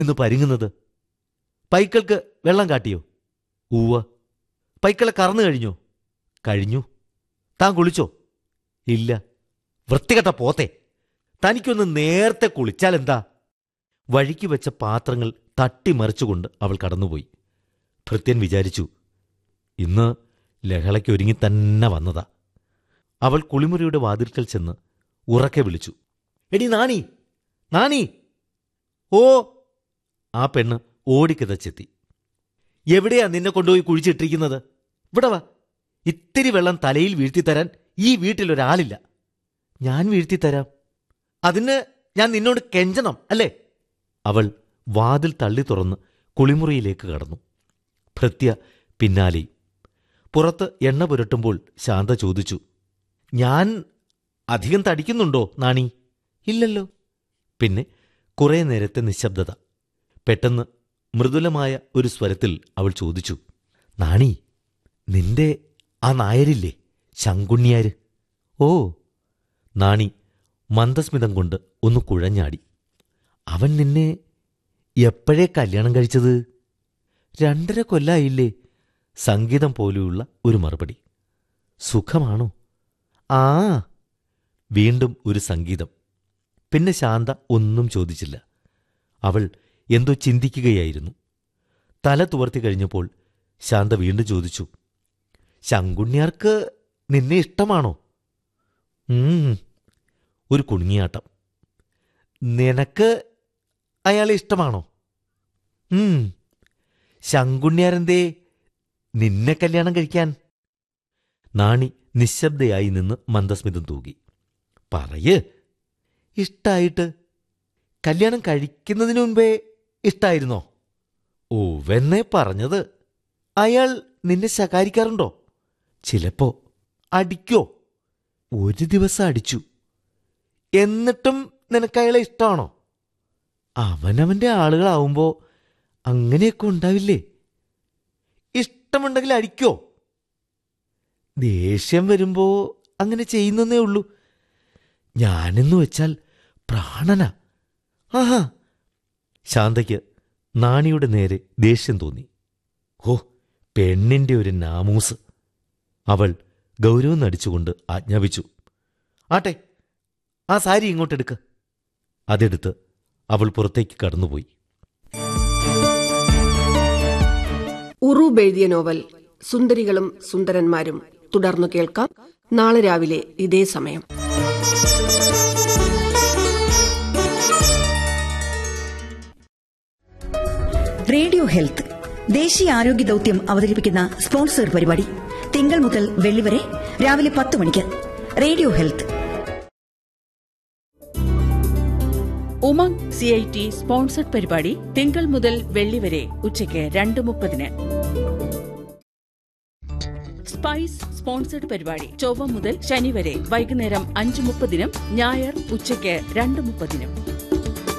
എന്ന് പരുങ്ങുന്നത് പൈക്കൾക്ക് വെള്ളം കാട്ടിയോ ഊവ പൈക്കളെ കറന്നു കഴിഞ്ഞോ കഴിഞ്ഞു താൻ കുളിച്ചോ ഇല്ല വൃത്തികെട്ട പോത്തെ തനിക്കൊന്ന് നേരത്തെ കുളിച്ചാലെന്താ വഴിക്ക് വെച്ച പാത്രങ്ങൾ തട്ടിമറിച്ചുകൊണ്ട് അവൾ കടന്നുപോയി ഭൃത്യൻ വിചാരിച്ചു ഇന്ന് ലഹളയ്ക്ക് ഒരുങ്ങി തന്നെ വന്നതാ അവൾ കുളിമുറിയുടെ വാതിൽക്കൽ ചെന്ന് ഉറക്കെ വിളിച്ചു എടി നാണി നാണി ഓ ആ പെണ്ണ് ഓടിക്കിതച്ചെത്തി എവിടെയാ നിന്നെ കൊണ്ടുപോയി കുഴിച്ചിട്ടിരിക്കുന്നത് ഇവിടെ വാ ഇത്തിരി വെള്ളം തലയിൽ വീഴ്ത്തിത്തരാൻ ഈ വീട്ടിലൊരാളില്ല ഞാൻ വീഴ്ത്തിത്തരാം അതിന് ഞാൻ നിന്നോട് കെഞ്ചണം അല്ലേ അവൾ വാതിൽ തള്ളി തുറന്ന് കുളിമുറിയിലേക്ക് കടന്നു ഭൃത്യ പിന്നാലെയും പുറത്ത് എണ്ണ പുരട്ടുമ്പോൾ ശാന്ത ചോദിച്ചു ഞാൻ അധികം തടിക്കുന്നുണ്ടോ നാണി ഇല്ലല്ലോ പിന്നെ കുറേ നേരത്തെ നിശബ്ദത പെട്ടെന്ന് മൃദുലമായ ഒരു സ്വരത്തിൽ അവൾ ചോദിച്ചു നാണി നിന്റെ ആ നായരില്ലേ ശങ്കുണ്ണിയാര് ഓ നാണി മന്ദസ്മിതം കൊണ്ട് ഒന്ന് കുഴഞ്ഞാടി അവൻ നിന്നെ എപ്പോഴേ കല്യാണം കഴിച്ചത് രണ്ടര കൊല്ലായില്ലേ സംഗീതം പോലെയുള്ള ഒരു മറുപടി സുഖമാണോ ആ വീണ്ടും ഒരു സംഗീതം പിന്നെ ശാന്ത ഒന്നും ചോദിച്ചില്ല അവൾ എന്തോ ചിന്തിക്കുകയായിരുന്നു തല തുവർത്തി കഴിഞ്ഞപ്പോൾ ശാന്ത വീണ്ടും ചോദിച്ചു ശങ്കുണ്ണിയാർക്ക് നിന്നെ ഇഷ്ടമാണോ ഉം, ഒരു കുണുങ്ങിയാട്ടം നിനക്ക് അയാളെ ഇഷ്ടമാണോ ഉം, ശങ്കുണ്ണിയാരെന്തേ നിന്നെ കല്യാണം കഴിക്കാൻ നാണി നിശബ്ദയായി നിന്ന് മന്ദസ്മിതം തൂകി പറയ് ഇഷ്ടായിട്ട് കല്യാണം കഴിക്കുന്നതിന് മുൻപേ ഇഷ്ടായിരുന്നോ ഓവെന്നേ പറഞ്ഞത് അയാൾ നിന്നെ ശകാരിക്കാറുണ്ടോ ചിലപ്പോ അടിക്കോ ഒരു ദിവസം അടിച്ചു എന്നിട്ടും നിനക്ക് അയാളെ ഇഷ്ടമാണോ അവനവന്റെ ആളുകളാവുമ്പോ അങ്ങനെയൊക്കെ ഉണ്ടാവില്ലേ ഇഷ്ടമുണ്ടെങ്കിൽ അടിക്കോ ദേഷ്യം വരുമ്പോ അങ്ങനെ ചെയ്യുന്നേ ഉള്ളൂ ഞാനെന്ന് വെച്ചാൽ പ്രാണന ആഹാ ശാന്തയ്ക്ക് നാണിയുടെ നേരെ ദേഷ്യം തോന്നി ഓ പെണ്ണിന്റെ ഒരു നാമൂസ് അവൾ ഗൗരവം നടിച്ചുകൊണ്ട് ആജ്ഞാപിച്ചു ആട്ടെ ആ സാരി ഇങ്ങോട്ടെടുക്ക് അതെടുത്ത് അവൾ പുറത്തേക്ക് കടന്നുപോയി ഉറൂബ് എഴുതിയ നോവൽ സുന്ദരികളും സുന്ദരന്മാരും തുടർന്നു കേൾക്കാം നാളെ രാവിലെ ഇതേ സമയം റേഡിയോ ഹെൽത്ത് ദേശീയ ആരോഗ്യ ദൌത്യം അവതരിപ്പിക്കുന്ന സ്പോൺസർ പരിപാടി തിങ്കൾ മുതൽ വെള്ളി വരെ രാവിലെ പത്ത് മണിക്ക് radio health Umang C I T sponsored പരിപാടി തിങ്കൾ മുതൽ വെള്ളി വരെ ഉച്ചയ്ക്ക് രണ്ട് മുപ്പതിന് സ്പൈസ് സ്പോൺസർഡ് പരിപാടി ചൊവ്വ മുതൽ ശനി വരെ വൈകുന്നേരം അഞ്ച് മുപ്പതിനും ഞായർ ഉച്ചയ്ക്ക് രണ്ട് മുപ്പതിനും